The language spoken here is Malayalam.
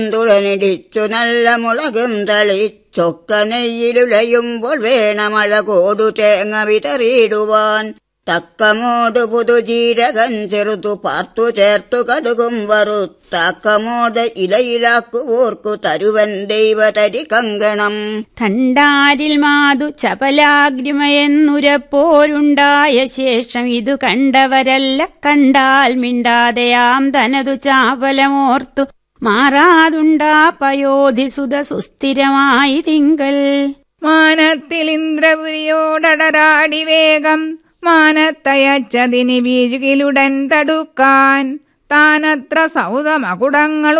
തുളനിടിച്ചു നല്ല മുളകും തളിച്ചൊക്ക നെയ്യിലുലയുമ്പോൾ വേണമഴ കോടു തേങ്ങ വിതറിയിടുവാൻ തക്കമോട് പുതുജീരകൻ ചെറുതു പാർത്തു ചേർത്തു കടുകും വറുത്തക്കമോട് ഇലയിലാക്കുവോർക്കു തരുവൻ ദൈവതരി കങ്കണം തണ്ടാരിൽ മാതു ചപലാഗ്രിമയെന്നുരപ്പോരുണ്ടായ ശേഷം ഇതു കണ്ടവരല്ല കണ്ടാൽ മിണ്ടാതെയാം തനതു ചാപലമോർത്തു മാറാതുണ്ടാ പയോധിസുത സുസ്ഥിരമായി തിങ്കൽ മാനത്തിൽ ഇന്ദ്രപുരിയോടടരാടി വേഗം മാനത്തയച്ചതിനി വീഴുകിലുടൻ തടുക്കാൻ താനത്ര സൗതമകുടങ്ങൾ